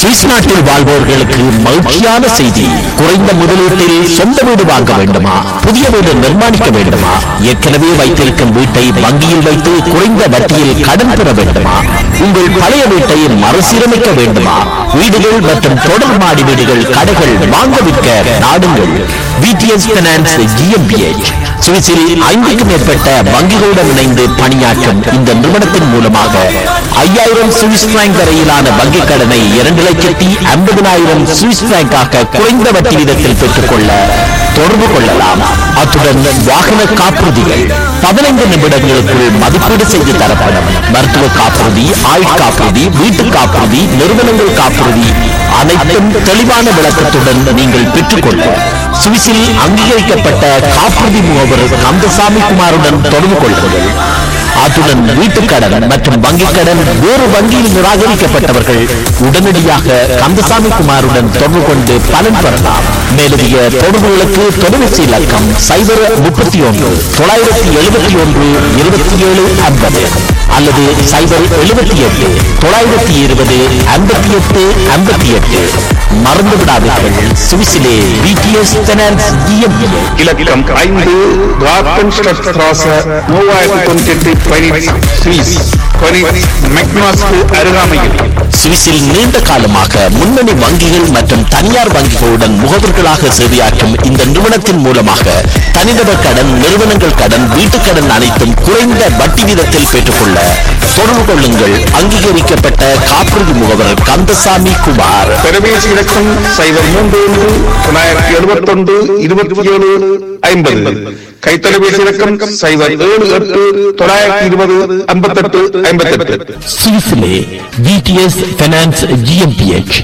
Swiss நாட்டில் வாழ்வோர்களுக்கு மகிழ்ச்சியான செய்தி குறைந்த முதலீட்டில் சொந்த வீடு வாங்க வேண்டுமா புதிய வீடு நிர்மாணிக்க வேண்டுமா ஏற்கனவே வைத்திருக்கும் வீட்டை வங்கியில் வைத்து குறைந்த வட்டியில் கடன் பெற வேண்டுமா உங்கள் பழைய வீட்டை மறுசீரமைக்க வேண்டுமா வீடுகள் மற்றும் தொடர் மாடி வீடுகள் கடைகள் வாங்க விற்க நாடுங்கள் விடிஎஸ் பினான்ஸ் ஜிஎம்பிஎச் சுவிஸில் ஐந்துக்கும் மேற்பட்ட வங்கிகளுடன் இணைந்து பணியாற்றும் இந்த நிறுவனத்தின் மூலமாக ஐயாயிரம் சுவிஸ் பிராங்க் வரையிலான வங்கிக் கடனை இரண்டு லட்சத்தி ஐம்பதினாயிரம் சுவிஸ் பிராங்காக குறைந்த வட்டி வீதத்தில் பெற்றுக்கொள்ள தொடர்பு கொள்ளலாம் அத்துடன் வாகன காப்புறுதிகள் பதினைந்து நிமிடங்களுக்குள் மதிப்பீடு செய்து தரப்படும் மருத்துவ காப்புறுதி ஆயுட்காப்புறுதி வீட்டு காப்புறுதி நிறுவனங்கள் காப்புறுதி அனைத்தும் தெளிவான விளக்கத்துடன் நீங்கள் பெற்றுக்கொள்ள சுவிஸில் அங்கீகரிக்கப்பட்ட காப்புறுதி முகவர் கந்தசாமி குமாருடன் தொடர்பு கொள்ளுங்கள் அத்துடன் வீட்டுக் கடன் மற்றும் வங்கிக் கடன் வேறு வங்கியில் நிராகரிக்கப்பட்டவர்கள் உடனடியாக கந்தசாமி குமாருடன் தொடர்பு கொண்டு பலன் பெறலாம் மேலதிக தொடர்புகளுக்கு தொலைபேசி இலக்கம் சைபர் முப்பத்தி ஒன்று தொள்ளாயிரத்தி எழுபத்தி ஒன்று இருபத்தி ஏழு ஐம்பது அல்லது சைபர் எழுபத்தி எட்டு தொள்ளாயிரத்தி இருபது ஐம்பத்தி எட்டு ஐம்பத்தி எட்டு மறந்து விடாதீர்கள் சுவிஸிலே பிடிஎஸ் ஃபைனான்ஸ் GmbH. இலக்கம் ஐந்து ராப்பன்ஸ்ட்ராச மூவாயிரத்தி தொண்ணூத்தி எட்டு கொனிட்ஸ் சுவிஸ் கொனிட்ஸ் மெக்னாஸ்க்கு அருகாமையில் சுவிஸில் நீண்ட காலமாக முன்னணி வங்கிகள் மற்றும் தனியார் வங்கிகளுடன் முகவர்களாக சேவையாற்றும் இந்த நிறுவனத்தின் மூலமாக தனிநபர் கடன் நிறுவனங்கள் கடன் வீட்டுக் கடன் அனைத்தும் குறைந்த வட்டி வீதத்தில் பெற்றுக்கொள்ள தொடர்பு கொள்ளுங்கள் அங்கீகரிக்கப்பட்ட காப்புறுதி முகவர் கந்தசாமி குமார் தொலைபேசி இலக்கம் சைபர் மூன்று ஒன்று தொள்ளாயிரத்தி எழுபத்தி ஒன்று இருபத்தி ஏழு ஐம்பது கைத்தொலைபேசி இலக்கம் சைபர் ஏழு எட்டு தொள்ளாயிரத்தி இருபது ஐம்பத்தெட்டு ஐம்பத்தெட்டு சுவிஸிலே விடிஎஸ் ஃபைனான்ஸ் ஜிஎம்பிஎச்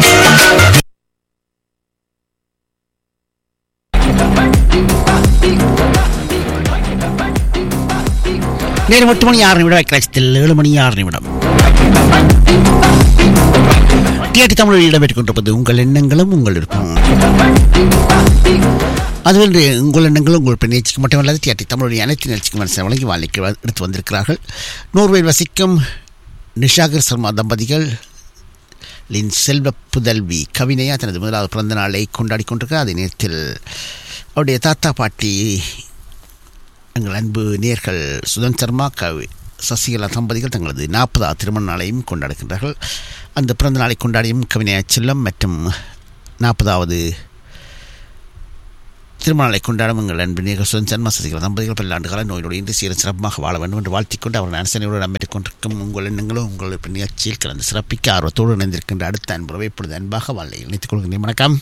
நேரம் எட்டு மணி ஆறு நிமிடம் கலசத்தில் ஏழு மணி ஆறு நிமிடம் டிஆர்டி தமிழில் இடம்பெற்றுக் கொண்டிருப்பது உங்கள் எண்ணங்களும் உங்கள் விருப்பம் அதுவென்று உங்கள் எண்ணங்களும் உங்கள் நிகழ்ச்சிக்கு மட்டுமல்லாது டிஆர்டி தமிழுடைய அனைத்து நிகழ்ச்சிக்கும் மனசை வழங்கி வாழ்க்கை எடுத்து வந்திருக்கிறார்கள் நோர்வேல் வசிக்கும் நிஷாகர் சர்மா தம்பதிகள் லின் செல்வ புதல்வி கவினையா தனது முதலாவது பிறந்த நாளை கொண்டாடி கொண்டிருக்கிறார் அதே நேரத்தில் அவருடைய தாத்தா பாட்டி எங்கள் அன்பு நேர்கள் சுதன் சர்மா கவி சசிகலா தம்பதிகள் தங்களது நாற்பதாவது திருமண நாளையும் கொண்டாடுகின்றார்கள் அந்த பிறந்த நாளை கொண்டாடியும் கவிஞா செல்லம் மற்றும் நாற்பதாவது திருமண நாளை கொண்டாடும் எங்கள் அன்பு நேர்கள் சுதன் சர்மா சசிகலா தம்பதிகள் பல்லாண்டு கால நோயோடு இன்று சீர சிறப்பாக வாழ வேண்டும் என்று வாழ்த்திக்கொண்டு அவர்கள் அரசனையோடு இடம்பெற்றுக் கொண்டிருக்கும் உங்கள் எண்ணங்களும் உங்கள் நிகழ்ச்சியில் கலந்து சிறப்பிக்க ஆர்வத்தோடு இணைந்திருக்கின்ற அடுத்த அன்புறவை இப்பொழுது அன்பாக வாழ்லை இணைத்துக் கொள்கின்றேன் வணக்கம்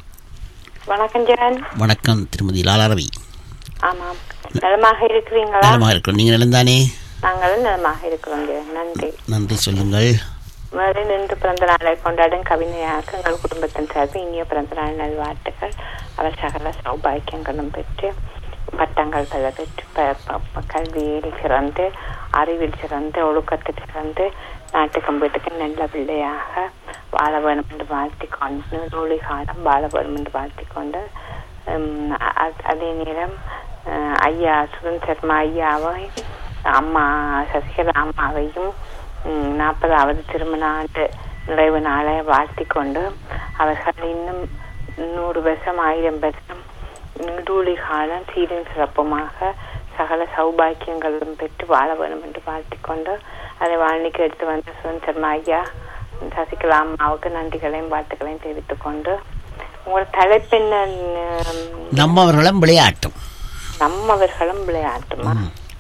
வணக்கம் ஜெகன் வணக்கம் திருமதி லாலாரவி ஆமாம் நலமாக இருக்கிறீங்களா நலமாக இருக்கிறோம் நீங்கள் நலந்தானே நாங்களும் நலமாக இருக்கிறோம் ஜெகன் நன்றி நன்றி சொல்லுங்கள் முதலில் நின்று பிறந்த நாளை கொண்டாடும் கவிஞராக எங்கள் குடும்பத்தின் சார்பில் இனிய பிறந்த நாள் நல்வாழ்த்துக்கள் அவர் சகல சௌபாக்கியங்களும் பெற்று பட்டங்கள் பல பெற்று ப- ப- ப- கல்வியில் சிறந்து அறிவில் சிறந்து ஒழுக்கத்தில் சிறந்து நாட்டுக்கும் வீட்டுக்கும் நல்ல பிள்ளையாக வாழ வேண்டும் என்று வாழ்த்திக் கொண்டு நூலி காலம் வாழ வேண்டும் என்று வாழ்த்திக் கொண்டு உம், அ- அ- அதே நேரம் அஹ், ஐயா சுதன் சர்மா ஐயாவை அம்மா சசிகலா அம்மாவையும் உம், நாற்பதாவது திருமண ஆண்டு நிறைவு நாளை வாழ்த்திக் கொண்டு அவர்கள் இன்னும் நூறு வருஷம் ஆயிரம் வருஷம் நீடூழி காலம் சீரும் சிறப்புமாக சகல சௌபாக்கியங்களும் பெற்று வாழ வேண்டும் என்று வாழ்த்திக் கொண்டு அதை வாழ்நிக்கு எடுத்து வந்த சுதன் சர்மா ஐயா சசிகலா அம்மாவுக்கு நன்றிகளையும் வாழ்த்துக்களையும் தெரிவித்துக் கொண்டு உங்களோட தலைப்பு என்ன உம், நம்மவர்களும் விளையாட்டும் நம்மவர்களும் விளையாட்டுமா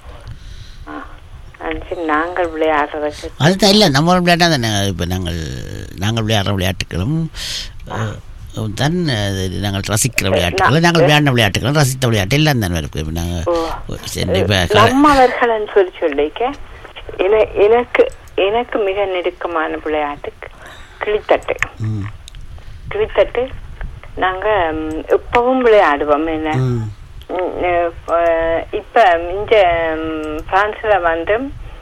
ஆ. சரி, நாங்கள் விளையாடுறதுக்கு அதுதான் இல்லை நம்ம விளையாட்டா தானே இப்போ நாங்கள் நாங்கள் விளையாடுற விளையாட்டுகளும் அஹ், தான் அது நாங்கள் ரசிக்கிற விளையாட்டுகள் நாங்கள் விளையாடின விளையாட்டுகளும் ரசித்த விளையாட்டு எல்லாம் தான் இருக்கு இப்போ நாங்கள் ஓ. சரி, இப்போ க- நம்மவர்கள்னு சொல்லி சொல்லிக்க என- எனக்கு எனக்கு மிக நெருக்கமான விளையாட்டு கிளித்தட்டு ம், கிளித்தட்டு நாங்க ம், இப்பவும் விளையாடுவோம் என்ன ம், ம், அஹ், இப்ப இந்த ம், பிரான்ஸ்ல வந்து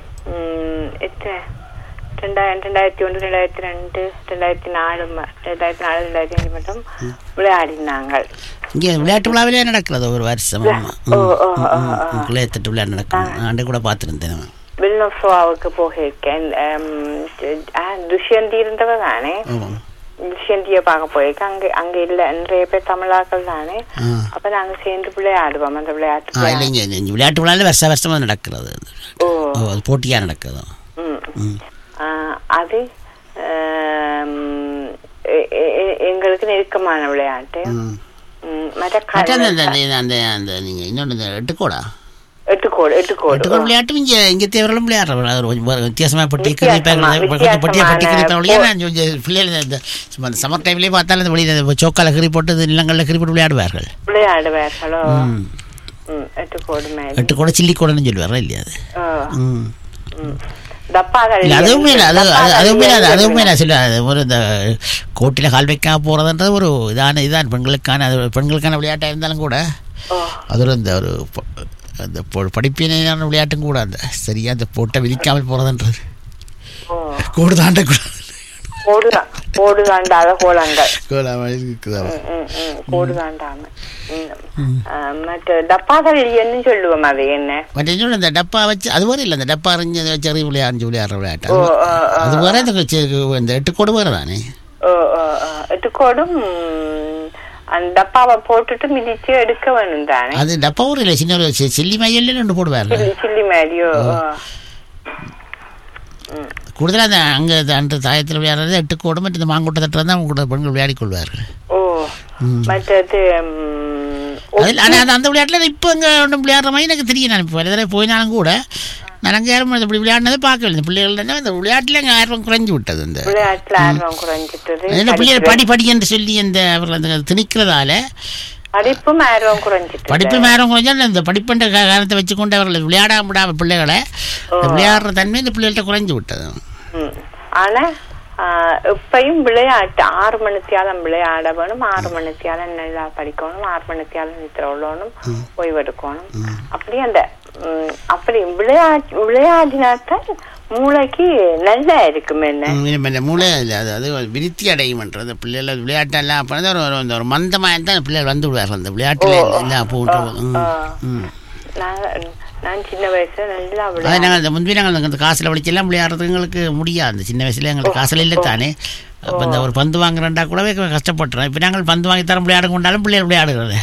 ம், எத்த- ரெண்டாயிரம் ரெண்டாயிரத்தி ஒன்று ரெண்டாயிரத்தி ரெண்டு ரெண்டாயிரத்தி நாலு ம- ரெண்டாயிரத்தி நாலு ரெண்டாயிரத்தி அஞ்சு மட்டும் விளையாடினாங்க இங்கே விளையாட்டு விழாவிலே நடக்கிறது ஒரு வருஷம் ஆமா. ஓ, ஓ, ம், ஓ, ம், ஓ. ம், கிளையத்தட்டு விளையாட்டு நடக்கும் ஆண்டு கூட பார்த்துருந்தேன் நான். வில்னோஃப்ரோவாவுக்கு போகிருக்கேன் துஷ்யந்தி இருந்தவ தானே ஆமாம் விஷயந்திய பார்க்க போயிருக்கேன் அங்க அங்க இல்ல நிறைய பேர் தமிழாக்கள் தானே ஆ. அப்ப நாங்க சேர்ந்து விளையாடுவோம் அந்த விளையாட்டு ஆ இல்லைங்க இந்த விளையாட்டு விழாவில் வருஷ வருஷமாக நடக்கிறது அது. ஓ ஓ அது போட்டியாக நடக்குது ம். ம் ஆ, அது ஆம், எ- எ- எ- எங்களுக்கு நெருக்கமான விளையாட்டு ம் ம், மற்ற மற்ற அந்த கலை- அந்த- அந்த அந்த நீங்கள் இன்னொன்று இந்த எட்டுக்கோடா எட்டுக்கோடு எட்டுக்கோடு எட்டுக்கோடு விளையாட்டும் இங்கே இங்கே தேவர்களும் விளையாடுறவங்க அது கொஞ்சம் வேறு வித்தியாசமாக பட்டி வித்தியாசமா, கொஞ்சம் பட்டியாக பட்டி வித்தியாசமான கிரிப்பாங்க நான் கொஞ்சம் பிள்ளைகள் இந்த சும்மா இந்த சம்மர் டைம்லேயே பார்த்தாலும் இந்த வெளியில் சோக்கால கிரி போட்டு இந்த நிலங்களில் கிரி போட்டு விளையாடுவார்கள் விளையாடுவார்களோ ம் ம், எட்டுக்கோடு மேல எட்டுக்கோடை சில்லி கோடைன்னு சொல்லுவார்கள் இல்லையா அது ஆ, ம் ம். டப்பாக்கள் இல்ல அதுவும் இல்லை அது அது டப்பாக்கள் அதுவும் இல்லை எல்லாம் அதுவும் இல்லை சொல்ல அது ஒரு இந்த கோட்டில் கால் வைக்காம போகிறதுன்றது ஒரு இதான இதான் பெண்களுக்கான அது பெண்களுக்கான விளையாட்டாக இருந்தாலும் கூட ஓ, அது ஒரு இந்த ஒரு ப- அந்த பொ- படிப்பினையான விளையாட்டும் கூட அந்த சரியா அந்த போட்டை விதிக்காமல் போகிறதுன்றது ஓ. கோடு தாண்டக்கூடாது கோடு தான் கோடு தாண்டாத கோலங்கள் கோலாமல் இருக்குதா ம், ம், ம், கோடு தாண்டாம ம். ஆ, மற்ற டப்பாக்கள் என்ன சொல்லுவோம் அது என்ன மற்ற இன்னொன்று இந்த டப்பா வச்சு அது வரை இல்லை இந்த டப்பா அறிஞ்சு அதை வச்சு அறிவு விளையாண்டு விளையாடுற விளையாட்டு ஓ, அது- ஆ, ஆ. அது வர இந்த சி- இந்த எட்டு கோடு வேறு தானே ஓ, ஓ, ஓ. எட்டுக்கோடும் ம், அந்த டப்பாவை போட்டுட்டு மிதிச்சு எடுக்க வேணும் தானே அது டப்பா ஒரு இல்லை சின்ன ஒரு சி- சில்லி மையல்ல ரெண்டு போடுவார்கள் சில்லி சில்லி மாதிரியோ ஓ. கூடுதலாக அந்த அங்கே அந்த தாயத்தில் விளையாடுறது எட்டு கோடு மற்றும் இந்த மாங்கொட்டை தட்டுறது தான் அவங்க கூட பெண்கள் விளையாடி கொள்வார்கள் ஓ மற்றது ம், அதில் ஆனால் அந்த அந்த விளையாட்டில் இப்போ இங்கே ஒன்றும் விளையாடுற மாதிரி எனக்கு தெரியும் நான் இப்போ வேறு தடவை போயினாலும் கூட நான் அங்கே யாரும் இப்படி விளையாடினதை பார்க்கல இந்த பிள்ளைகள் என்ன இந்த விளையாட்டில் எங்கள் ஆர்வம் குறைஞ்சு விட்டது இந்த விளையாட்டுல ஆர்வம் குறைஞ்சிட்டது என்ன பிள்ளைகள் படி படி என்று சொல்லி அந்த அவர்கள் அந்த திணிக்கிறதால படிப்பும் ஆர்வம் குறைஞ்சிட்டு படிப்பு நேரம் குறைஞ்சால் இந்த படிப்புன்ற கா- காரணத்தை வச்சுக்கொண்டு அவர்கள் விளையாட விடாம பிள்ளைகளை இந்த விளையாடுற தன்மை இந்த பிள்ளைகள்கிட்ட குறைஞ்சு விட்டது ம். ஆனா ஆ, இப்பயும் விளையாட்டு ஆறு மணித்தியாலம் விளையாட வேணும் ஆறு மணித்தியாலம் நல்லா படிக்கணும் ஆறு மணித்தியாலம் நித்திர உள்ளணும் ஓய்வெடுக்கணும் அப்படி அந்த ம், அப்படி விளையாட்டு விளையாடினாத்தான் மூளைக்கு நல்லா இருக்கும் என்ன ம், இனிமே இந்த மூளை இல்லை அது அது விருத்தி அடையும்ன்றது பிள்ளைகள் விளையாட்டெல்லாம் அப்போ தான் ஒரு ஒரு- ஒரு மந்தமாக தான் பிள்ளைகள் வந்து விடுவார்கள் அந்த விளையாட்டில் எல்லாம் போட்டு ம் ம் நான் நான் சின்ன வயசுல நல்லா அது விளையாட நாங்கள் இந்த முன்பு நாங்கள் அந்த காசில் வலிச்செல்லாம் விளையாடுறது எங்களுக்கு முடியாது அந்த சின்ன வயசுல எங்களுக்கு காசில் இல்லை தானே அப்போ இந்த ஒரு பந்து வாங்குறேன்டா கூடவே கஷ்டப்பட்டுறோம் இப்போ நாங்கள் பந்து வாங்கி தர விளையாட கொண்டாலும் பிள்ளைகள் விளையாடுறது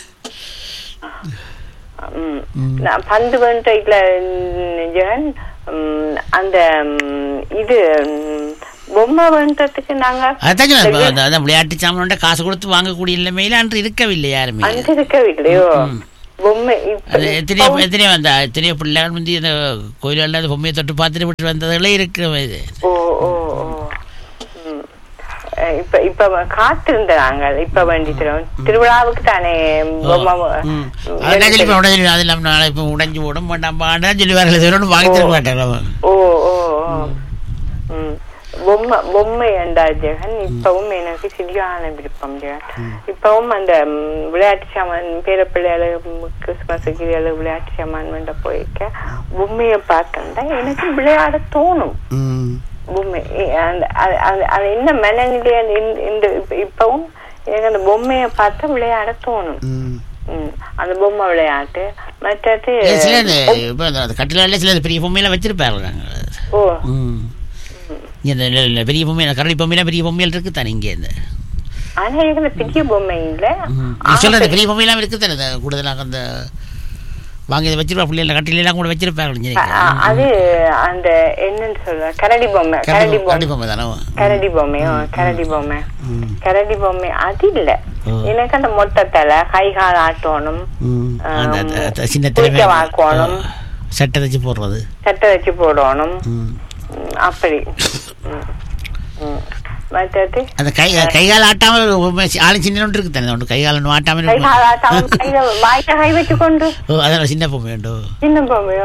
ம். நான் பந்து வேண்டைக்குல ஜெகன் ம், அந்த ம், இது ம், பொம்மை வேண்டதுக்கு நாங்க அதான் சொன்னேன், அந்த- அந்த விளையாட்டு சாமானோட காசு கொடுத்து வாங்கக்கூடிய நிலைமையில அன்று இருக்கவில்லை யாருமே அந்த இருக்கவில்லையோ பொம்மை இப்ப- அது எத்தனையோ எத்தனையோ அந்த எத்தனையோ பிள்ளைகள் முந்தி அந்த கோயிலில் அந்த பொம்மையை தொட்டு பார்த்துட்டு விட்டு வந்ததுகளே இருக்கிற இது ஓ ஓ ஓ ம். அஹ் இப்ப இப்ப காத்திருந்த நாங்கள் இப்ப வேண்டி தரோம் திருவிழாவுக்கு தானே பொம்மை ம். அதெல்லாம் சொல்லி இப்போ உடனே அது இல்லாமல் நாளை இப்போ உடஞ்சி விடும் வேண்டாம் பாடான்னு சொல்லுவார்கள் இது ஒன்றும் வாங்கி தர மாட்டாங்க ஓ ஓ ஓ ம். பொம்மை பொம்மை என்றா ஜெகன் இப்பவும் எனக்கு சரியான விருப்பம் ஜெகன் இப்பவும் அந்த ம், விளையாட்டு சாமான் பேர பிள்ளைகளுக்கு கிறிஸ்துமஸுக்கு இதுகளுக்கு விளையாட்டு சாமான் வேண்ட போயிருக்க பொம்மையை பார்த்தா எனக்கு விளையாட தோணும் ம் பொம்மை இ- அந்த அது- அது அது என்ன மனநிலைய இந்த- இந்த இப்ப- இப்பவும் எனக்கு அந்த பொம்மையை பார்த்தா விளையாட தோணும் ம் ம். அந்த பொம்மை விளையாட்டு மற்றது இல்ல, சில இந்த இப்போ அந்த கட்டிலால சில பெரிய பொம்மையெல்லாம் வச்சிருப்பாரு நாங்கள் ஓ ம் இங்க இந்த இல்ல, இல்ல, பெரிய பொம்மையில கரடி பொம்மையில பெரிய பொம்மையில் இருக்கு தானே இங்கே இந்த ஆனா எனக்கு அந்த பெரிய பொம்மை இல்ல ம். நீ சொல்ற அந்த பெரிய பொம்மையெல்லாம் இருக்கு தானே இந்த கூடுதலாக அந்த வாங்கி இதை வச்சிருப்பா பிள்ளைல கட்டிலாம் கூட வச்சிருப்பாங்க அ- அ- அது அந்த என்னன்னு சொல்ற கரடி பொம்மை கரடி கரடி பொம்மை பொம்மை தானே கரடி பொம்மையோ கரடி பொம்மை ம். கரடி பொம்மை அது இல்ல ஓ. எனக்கு அந்த மொட்டை தலை கை கால் ஆட்டணும் ம். அந்த ஆம். அந்த- அந்த சின்ன குளிக்க திறமை வாக்கணும். சட்டை தச்சு போடுறது சட்டை வச்சு போடணும் ம். ம், அப்படி ம். ம். மற்றது அந்த கை கைகால் ஆட்டாமல் ஒரு பொம்மை சி- ஆளு சின்ன ஒன்று இருக்கு தானே ஒன்று கைகால் ஒன்று ஆட்டாமல் கை இருக்கும். கால் ஆட்டாம கையில வாய்க்க கை வச்சு கொண்டு ஓ அதான் சின்ன பொம்மை உண்டு சின்ன பொம்மையோ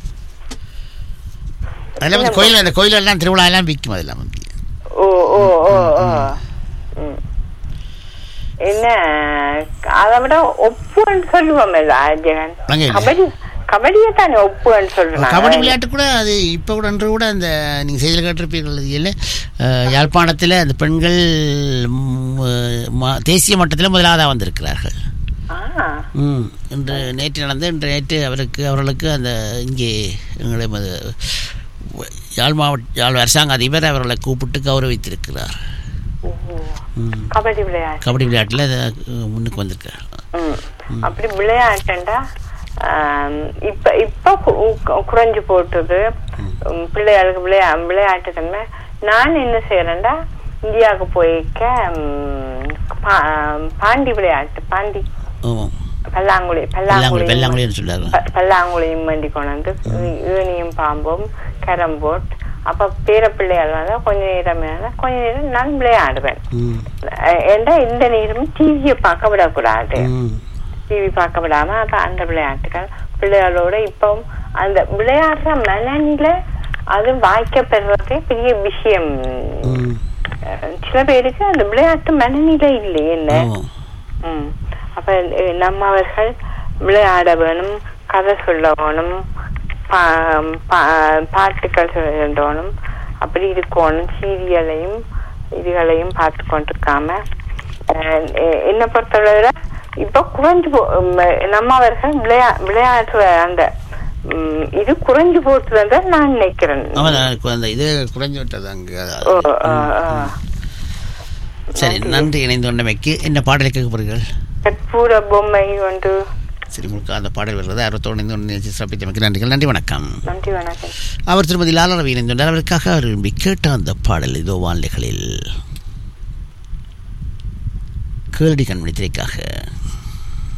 அதெல்லாம் வந்து கோயில் அந்த கோயில் எல்லாம் திருவிழா எல்லாம் விற்கும் அதெல்லாம் வந்து ஓ ஓ ஓ ஓ ம். என்ன அதை விட ஒப்புன்னு சொல்லுவோம் ஜெகன் வாங்க இல்ல. கபடி கபடியை தானே ஒப்புன்னு சொல்றாங்க கபடி விளையாட்டு கூட அது இப்போ கூட அன்று கூட அந்த நீங்கள் செய்தியில் கேட்டிருப்பீர்கள் அது இல்லை அஹ், யாழ்ப்பாணத்தில் அந்த பெண்கள் ம், ம- தேசிய மட்டத்தில் முதலாவதாக வந்திருக்கிறார்கள் ஆ ம் இன்று நேற்று நடந்து இன்று நேற்று அவருக்கு அவர்களுக்கு அந்த இங்கே எங்களை மது- யாழ் மாவட்ட யாழ் அரசாங்க அதிபர் அவர்களை கூப்பிட்டு கௌரவித்திருக்கிறார் ஓ. ம். கபடி விளையாட்டு கபடி விளையாட்டில் முன்னுக்கு வந்திருக்கார் ம். அப்படி விளையாட்டுண்டா ஆம், இப்ப இப்ப கு- கு- குறைஞ்சு போட்டுது ம், பிள்ளைகளுக்கு விளையா விளையாட்டு தன்மை நான் என்ன செய்யறேன்டா இந்தியாவுக்கு போய்க்க ம், பா- பாண்டி விளையாட்டு பாண்டி ஓ பல்லாங்குழி வெள்ளாங்குழி பல்லாங்குழி வெள்ளாங்குழின்னு சொல்றாரு ப- பல்லாங்குழியும் வேண்டி கொண்டு வந்து ஏனியும் பாம்பும் கேரம் போர்ட் அப்ப பேர பிள்ளைகள் வந்தா கொஞ்ச நேரம் மேல கொஞ்ச நேரம் நான் விளையாடுவேன் ம் அஹ் ஏன்டா இந்த நேரம் டிவியை பார்க்க விடக்கூடாது ம் டிவி பார்க்க விடாம அப்ப அந்த விளையாட்டுகள் பிள்ளைகளோட இப்பவும் அந்த விளையாடுற மனநில அது வாய்க்கப்படுறதே பெரிய விஷயம் ம் அஹ் சில பேருக்கு அந்த விளையாட்டு மனநிலை இல்லை என்ன ஓ ம். அப்ப அஹ், நம்மவர்கள் விளையாட வேணும் கதை சொல்ல வேணும் பா- பா- பாட்டுக்கள் சொல்லணும் அப்படி இருக்கணும் சீரியலையும் இதுகளையும் பார்த்து கொண்டிருக்காம அஹ், எ- என்னை பொறுத்தவரை இப்போ குறைஞ்சு போ உம், நம்மவர்கள் விளையா விளையாடுற அந்த உம், இது குறைஞ்சு போட்டுதான் நான் நினைக்கிறேன் அவன் அந்த இது குறைஞ்சு விட்டது அங்கே ஓ, ஆ, ஆ. சரி நன்றி இணைந்து கொண்டமைக்கு என்ன பாடலை கேட்க போறீர்கள் கற்பூர பொம்மை ஒன்று சரி உங்களுக்கு அந்த பாடல் வருவது அறுபத்தோடு இணைந்து கொண்டு நிகழ்ச்சி சிறப்பித்தமைக்கு நன்றிகள் நன்றி வணக்கம் நன்றி வணக்கம் அவர் திருமதி லாலரவி இணைந்துள்ளார் அவருக்காக அவர் விரும்பி கேட்ட அந்த பாடல் இதோ வானிலைகளில் கேளடி கண்மணி திரைக்காக